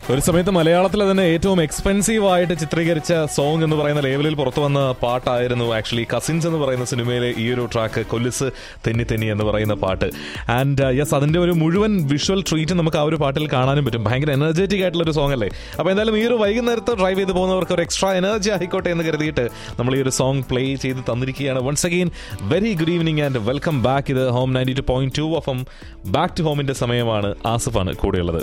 ഒരു സമയത്ത് മലയാളത്തിലെ തന്നെ ഏറ്റവും എക്സ്പെൻസീവ് ആയിട്ട് ചിത്രീകരിച്ച സോങ് എന്ന് പറയുന്ന ലേവലിൽ പുറത്തു വന്ന പാട്ടായിരുന്നു ആക്ച്വലി കസിൻസ് എന്ന് പറയുന്ന സിനിമയിലെ ഈ ഒരു ട്രാക്ക് കൊല്ലിസ് തെന്നി തെന്നി എന്ന് പറയുന്ന പാട്ട് ആൻഡ് യെസ് അതിന്റെ ഒരു മുഴുവൻ വിഷ്വൽ ട്രീറ്റ് നമുക്ക് ആ ഒരു പാട്ടിൽ കാണാനും പറ്റും ഭയങ്കര എനർജറ്റിക് ആയിട്ടുള്ള ഒരു സോങ് അല്ലേ അപ്പോൾ എന്തായാലും ഈ ഒരു വൈകുന്നേരത്ത് ഡ്രൈവ് ചെയ്ത് പോകുന്നവർക്ക് ഒരു എക്സ്ട്രാ എനർജി ആയിക്കോട്ടെ എന്ന് കരുതിയിട്ട് നമ്മൾ ഈ ഒരു സോങ് പ്ലേ ചെയ്ത് തന്നിരിക്കുകയാണ് once again very good evening and welcome back ഇത് home ninety two point two of back to ഹോമിന്റെ സമയമാണ് ആസിഫാണ് കൂടെയുള്ളത്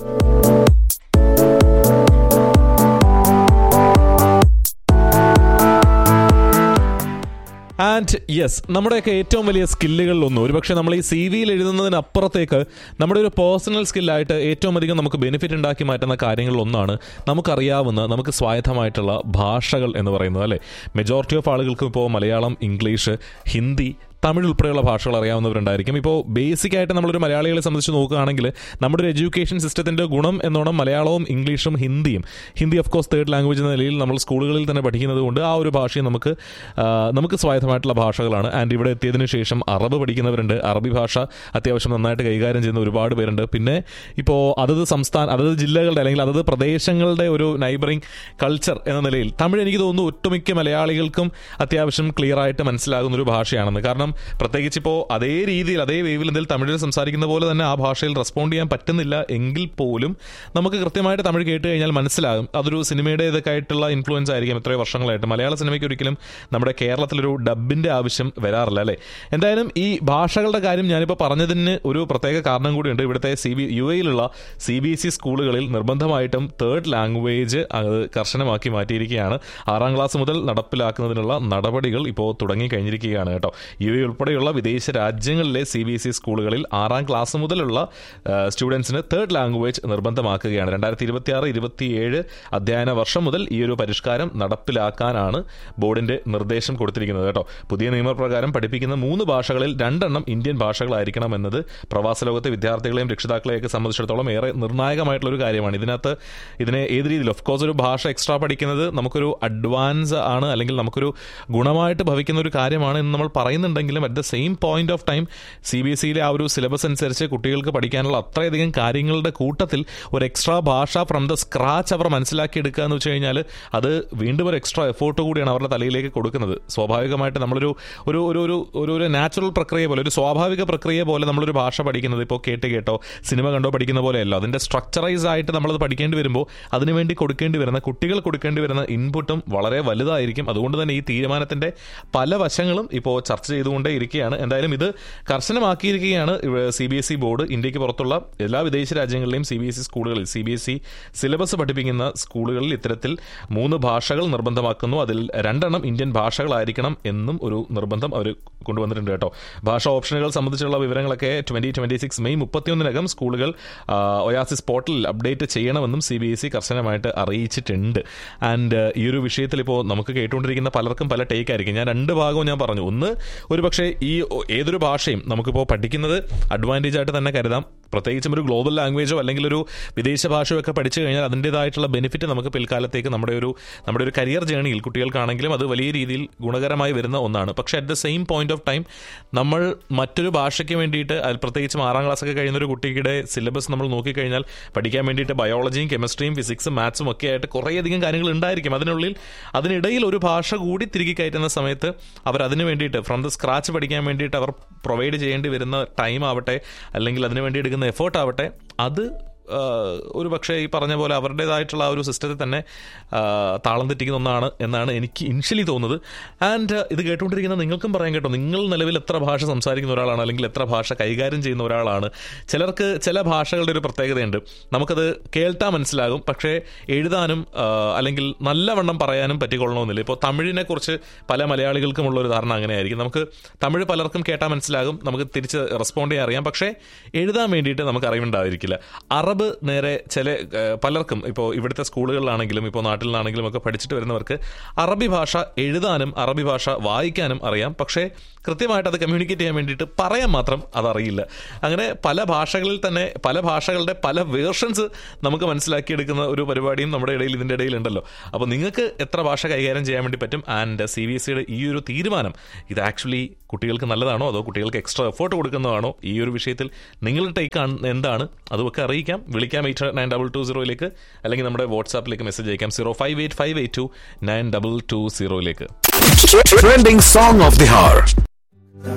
ആൻഡ് യെസ് നമ്മുടെയൊക്കെ ഏറ്റവും വലിയ സ്കില്ലുകളിലൊന്നും ഒരുപക്ഷെ നമ്മൾ ഈ സി വിയിൽ എഴുതുന്നതിനപ്പുറത്തേക്ക് നമ്മുടെ ഒരു പേഴ്സണൽ സ്കില്ലായിട്ട് ഏറ്റവും അധികം നമുക്ക് ബെനിഫിറ്റ് ഉണ്ടാക്കി മാറ്റുന്ന കാര്യങ്ങളിലൊന്നാണ് നമുക്കറിയാവുന്ന നമുക്ക് സ്വായത്തമായിട്ടുള്ള ഭാഷകൾ എന്ന് പറയുന്നത് അല്ലേ മെജോറിറ്റി ഓഫ് ആളുകൾക്കും ഇപ്പോൾ മലയാളം ഇംഗ്ലീഷ് ഹിന്ദി തമിഴ് ഉൾപ്പെടെയുള്ള ഭാഷകൾ അറിയാവുന്നവരുണ്ടായിരിക്കും ഇപ്പോൾ ബേസിക് ആയിട്ട് നമ്മളൊരു മലയാളികളെ സംബന്ധിച്ച് നോക്കുകയാണെങ്കിൽ നമ്മുടെ ഒരു എഡ്യൂക്കേഷൻ സിസ്റ്റത്തിന്റെ ഗുണം എന്നോണം മലയാളവും ഇംഗ്ലീഷും ഹിന്ദിയും Hindi of course third language എന്ന നിലയിൽ നമ്മൾ സ്കൂളുകളിൽ തന്നെ പഠിക്കുന്നത് കൊണ്ട് ആ ഒരു ഭാഷയും നമുക്ക് ആ, നമുക്ക് സ്വായത്തമായിട്ടുള്ള ഭാഷകളാണ് ആൻഡ് ഇവിടെ എത്തിയതിനു ശേഷം അറബ് പഠിക്കുന്നവരുണ്ട് അറബി ഭാഷ അത്യാവശ്യം നന്നായിട്ട് കൈകാര്യം ചെയ്യുന്ന ഒരുപാട് പേരുണ്ട് പിന്നെ ഇപ്പോൾ അതത് സംസ്ഥാന അതത് ജില്ലകളുടെ അല്ലെങ്കിൽ അതത് പ്രദേശങ്ങളുടെ ഒരു നൈബറിംഗ് കൾച്ചർ എന്ന നിലയിൽ തമിഴ് എനിക്ക് തോന്നുന്നു ഒട്ടുമിക്ക മലയാളികൾക്കും അത്യാവശ്യം ക്ലിയർ ആയിട്ട് മനസ്സിലാകുന്ന ഒരു ഭാഷയാണെന്ന് കാരണം പ്രത്യേകിച്ച് ഇപ്പോൾ അതേ രീതിയിൽ അതേ വേവിൽ എന്തെങ്കിലും തമിഴിൽ സംസാരിക്കുന്ന പോലെ തന്നെ ആ ഭാഷയിൽ റെസ്പോണ്ട് ചെയ്യാൻ പറ്റുന്നില്ല എങ്കിൽ പോലും നമുക്ക് കൃത്യമായിട്ട് തമിഴ് കേട്ട് കഴിഞ്ഞാൽ മനസ്സിലാകും അതൊരു സിനിമയുടെ ഇതൊക്കെ ആയിട്ടുള്ള ഇൻഫ്ലുവൻസ് ആയിരിക്കും എത്രയോ വർഷങ്ങളായിട്ട് മലയാള സിനിമയ്ക്ക് ഒരിക്കലും നമ്മുടെ കേരളത്തിലൊരു ഡബിന്റെ ആവശ്യം വരാറില്ല അല്ലേ എന്തായാലും ഈ ഭാഷകളുടെ കാര്യം ഞാനിപ്പോൾ പറഞ്ഞതിന് ഒരു പ്രത്യേക കാരണം കൂടിയുണ്ട് ഇവിടുത്തെ സി ബി യു എയിലുള്ള സി ബി എസ് ഇ സ്കൂളുകളിൽ നിർബന്ധമായിട്ടും തേർഡ് ലാംഗ്വേജ് അത് കർശനമാക്കി മാറ്റിയിരിക്കുകയാണ് ആറാം ക്ലാസ് മുതൽ നടപ്പിലാക്കുന്നതിനുള്ള നടപടികൾ ഇപ്പോൾ തുടങ്ങി കഴിഞ്ഞിരിക്കുകയാണ് കേട്ടോ യു എ ഉൾപ്പെടെയുള്ള വിദേശ രാജ്യങ്ങളിലെ സി ബി എസ് ഇ സ്കൂളുകളിൽ ആറാം ക്ലാസ് മുതലുള്ള സ്റ്റുഡൻസിന് തേർഡ് ലാംഗ്വേജ് നിർബന്ധമാക്കുകയാണ് രണ്ടായിരത്തി ഇരുപത്തി ആറ് ഇരുപത്തിയേഴ് അധ്യയന വർഷം മുതൽ ഈ ഒരു പരിഷ്കാരം നടപ്പിലാക്കാനാണ് ബോർഡിന്റെ നിർദ്ദേശം കൊടുത്തിരിക്കുന്നത് കേട്ടോ പുതിയ നിയമപ്രകാരം പഠിപ്പിക്കുന്ന മൂന്ന് ഭാഷകളിൽ രണ്ടെണ്ണം ഇന്ത്യൻ ഭാഷകളായിരിക്കണം എന്നത് പ്രവാസ ലോകത്തെ വിദ്യാർത്ഥികളെയും രക്ഷിതാക്കളെയൊക്കെ സംബന്ധിച്ചിടത്തോളം ഏറെ നിർണായകമായിട്ടുള്ള ഒരു കാര്യമാണ് ഇതിനകത്ത് ഇതിനെ ഏത് രീതിയിൽ ഓഫ് കോഴ്സ് ഒരു ഭാഷ എക്സ്ട്രാ പഠിക്കുന്നത് നമുക്കൊരു അഡ്വാൻസ് ആണ് അല്ലെങ്കിൽ നമുക്കൊരു ഗുണമായിട്ട് ഭവിക്കുന്ന ഒരു കാര്യമാണ് എന്ന് നമ്മൾ പറയുന്നുണ്ടെങ്കിലും at the same point of time C B S ഇയിലെ ആ ഒരു സിലബസ് അനുസരിച്ച് കുട്ടികൾക്ക് പഠിക്കാനുള്ള അത്രയധികം കാര്യങ്ങളുടെ കൂട്ടത്തിൽ ഒരു എക്സ്ട്രാ ഭാഷ ഫ്രം ദ സ്ക്രാച്ച് അവർ മനസ്സിലാക്കിയെടുക്കുക എന്ന് വെച്ച് കഴിഞ്ഞാൽ അത് വീണ്ടും ഒരു എക്സ്ട്രാ എഫോർട്ട് കൂടിയാണ് അവരുടെ തലയിലേക്ക് കൊടുക്കുന്നത് സ്വാഭാവികമായിട്ട് നമ്മളൊരു ഒരു ഒരു ഒരു ഒരു ഒരു നാച്ചുറൽ പ്രക്രിയ പോലെ ഒരു സ്വാഭാവിക പ്രക്രിയ പോലെ നമ്മളൊരു ഭാഷ പഠിക്കുന്നത് ഇപ്പോൾ കേട്ട് കേട്ടോ സിനിമ കണ്ടോ പഠിക്കുന്ന പോലെയല്ല അതിന്റെ സ്ട്രക്ചറൈസ് ആയിട്ട് നമ്മളത് പഠിക്കേണ്ടി വരുമ്പോൾ അതിനുവേണ്ടി കൊടുക്കേണ്ടി വരുന്ന കുട്ടികൾ കൊടുക്കേണ്ടി വരുന്ന ഇൻപുട്ടും വളരെ വലുതായിരിക്കും അതുകൊണ്ട് തന്നെ ഈ തീരുമാനത്തിന്റെ പല വശങ്ങളും ഇപ്പോൾ ചർച്ച ചെയ്തുകൊണ്ടേ ഇരിക്കുകയാണ് എന്തായാലും ഇത് കർശനമാക്കിയിരിക്കുകയാണ് C B S E board ഇന്ത്യക്ക് പുറത്തുള്ള എല്ലാ വിദേശ രാജ്യങ്ങളിലെയും സി ബി എസ് ഇ സ്കൂളുകളിൽ C B S E syllabus പഠിപ്പിക്കുന്ന സ്കൂളുകളിൽ ഇത്തരത്തിൽ മൂന്ന് ഭാഷകൾ നിർബന്ധമാക്കുന്നു അതിൽ രണ്ടെണ്ണം ഇന്ത്യൻ ഭാഷകളായിരിക്കണം എന്നും ഒരു നിർബന്ധം അവർ കൊണ്ടുവന്നിട്ടുണ്ട് കേട്ടോ ഭാഷാ ഓപ്ഷനുകൾ സംബന്ധിച്ചുള്ള വിവരങ്ങളൊക്കെ ട്വന്റി ട്വന്റി സിക്സ് മെയ് മുപ്പത്തിയൊന്നിനകം സ്കൂളുകൾ ആ, ഒയാസിസ് പോർട്ടലിൽ അപ്ഡേറ്റ് ചെയ്യണമെന്നും സി ബി എസ് ഇ കർശനമായിട്ട് അറിയിച്ചിട്ടുണ്ട് ആൻഡ് ഈ ഒരു വിഷയത്തിൽ ഇപ്പോൾ നമുക്ക് കേട്ടുകൊണ്ടിരിക്കുന്ന പലർക്കും പല ടേക്ക് ആയിരിക്കും ഞാൻ രണ്ട് ഭാഗവും ഞാൻ പറഞ്ഞു ഒന്ന് ഒരു പക്ഷേ ഈ ഏതൊരു ഭാഷയും നമുക്കിപ്പോൾ പഠിക്കുന്നത് അഡ്വാൻറ്റേജ് ആയിട്ട് തന്നെ കരുതാം പ്രത്യേകിച്ചും ഒരു ഗ്ലോബൽ ലാംഗ്വേജോ അല്ലെങ്കിൽ ഒരു വിദേശ ഭാഷയോ ഒക്കെ പഠിച്ചു കഴിഞ്ഞാൽ അതിൻ്റെതായിട്ടുള്ള ബെനിഫിറ്റ് നമുക്ക് പിൽക്കാലത്തേക്ക് നമ്മുടെ ഒരു നമ്മുടെ ഒരു കരിയർ ജേണിയിൽ കുട്ടികൾക്കാണെങ്കിലും അത് വലിയ രീതിയിൽ ഗുണകരമായി വരുന്ന ഒന്നാണ് പക്ഷേ at the same point of time നമ്മൾ മറ്റൊരു ഭാഷയ്ക്ക് വേണ്ടിയിട്ട് അത് പ്രത്യേകിച്ചും ആറാം ക്ലാസ് ഒക്കെ കഴിയുന്ന ഒരു കുട്ടിയുടെ സിലബസ് നമ്മൾ നോക്കിക്കഴിഞ്ഞാൽ പഠിക്കാൻ വേണ്ടിയിട്ട് ബയോളജിയും കെമിസ്ട്രിയും ഫിസിക്സും മാത്സും ഒക്കെ ആയിട്ട് കുറേയധികം കാര്യങ്ങൾ ഉണ്ടായിരിക്കും അതിനുള്ളിൽ അതിനിടയിൽ ഒരു ഭാഷ കൂടി തിരികെ കയറ്റുന്ന സമയത്ത് അവർ അതിന് വേണ്ടിയിട്ട് ഫ്രം ദ സ്ക്രാച്ച് പഠിക്കാൻ വേണ്ടിയിട്ട് അവർ പ്രൊവൈഡ് ചെയ്യേണ്ടി വരുന്ന ടൈം ആവട്ടെ അല്ലെങ്കിൽ അതിന് വേണ്ടി എടുക്കുന്ന എഫേർട്ട് ആവട്ടെ അത് ആ, ഒരു പക്ഷേ ഈ പറഞ്ഞ പോലെ അവരുടേതായിട്ടുള്ള ആ ഒരു സിസ്റ്റത്തെ തന്നെ ആ, താളം തെറ്റിക്കുന്ന ഒന്നാണ് എന്നാണ് എനിക്ക് ഇനിഷ്യലി തോന്നുന്നത് ആൻഡ് ഇത് കേട്ടുകൊണ്ടിരിക്കുന്ന നിങ്ങൾക്കും പറയാൻ കേട്ടോ നിങ്ങൾ നിലവിൽ എത്ര ഭാഷ സംസാരിക്കുന്ന ഒരാളാണ് അല്ലെങ്കിൽ എത്ര ഭാഷ കൈകാര്യം ചെയ്യുന്ന ഒരാളാണ് ചിലർക്ക് ചില ഭാഷകളുടെ ഒരു പ്രത്യേകതയുണ്ട് നമുക്കത് കേൾട്ടാൻ മനസ്സിലാകും പക്ഷേ എഴുതാനും ആ, അല്ലെങ്കിൽ നല്ലവണ്ണം പറയാനും പറ്റിക്കൊള്ളണമെന്നില്ല ഇപ്പോൾ തമിഴിനെ കുറിച്ച് പല മലയാളികൾക്കുമുള്ള ഒരു ധാരണ അങ്ങനെയായിരിക്കും നമുക്ക് തമിഴ് പലർക്കും കേട്ടാൽ മനസ്സിലാകും നമുക്ക് തിരിച്ച് റെസ്പോണ്ട് ചെയ്യാൻ അറിയാം പക്ഷേ എഴുതാൻ വേണ്ടിയിട്ട് നമുക്ക് അറിവുണ്ടായിരിക്കില്ല അറബ് നേരെ ചില ഏഹ്, പലർക്കും ഇപ്പോൾ ഇവിടുത്തെ സ്കൂളുകളിലാണെങ്കിലും ഇപ്പോൾ നാട്ടിൽ നിന്നാണെങ്കിലും ഒക്കെ പഠിച്ചിട്ട് വരുന്നവർക്ക് അറബി ഭാഷ എഴുതാനും അറബി ഭാഷ വായിക്കാനും അറിയാം പക്ഷേ കൃത്യമായിട്ട് അത് കമ്മ്യൂണിക്കേറ്റ് ചെയ്യാൻ വേണ്ടിയിട്ട് പറയാൻ മാത്രം അതറിയില്ല അങ്ങനെ പല ഭാഷകളിൽ തന്നെ പല ഭാഷകളുടെ പല വേർഷൻസ് നമുക്ക് മനസ്സിലാക്കിയെടുക്കുന്ന ഒരു പരിപാടിയും നമ്മുടെ ഇടയിൽ ഇതിൻ്റെ ഇടയിൽ ഉണ്ടല്ലോ അപ്പോൾ നിങ്ങൾക്ക് എത്ര ഭാഷ കൈകാര്യം ചെയ്യാൻ വേണ്ടി പറ്റും ആൻഡ് സി ബി എസ് സിയുടെ ഈ ഒരു തീരുമാനം ഇത് ആക്ച്വലി കുട്ടികൾക്ക് നല്ലതാണോ അതോ കുട്ടികൾക്ക് എക്സ്ട്രാ എഫേർട്ട് കൊടുക്കുന്നതാണോ ഈ ഒരു വിഷയത്തിൽ നിങ്ങളുടെ ടേക്ക് എന്താണ് അതുമൊക്കെ അറിയിക്കാം വിളിക്കാം എയ്റ്റ് നയൻ ഡബിൾ ടു സീറോയിലേക്ക് അല്ലെങ്കിൽ നമ്മുടെ വാട്സാപ്പിലേക്ക് മെസ്സേജ് അയക്കാം zero five eight five eight two nine double two സീറോയിലേക്ക് Trending song of the hour.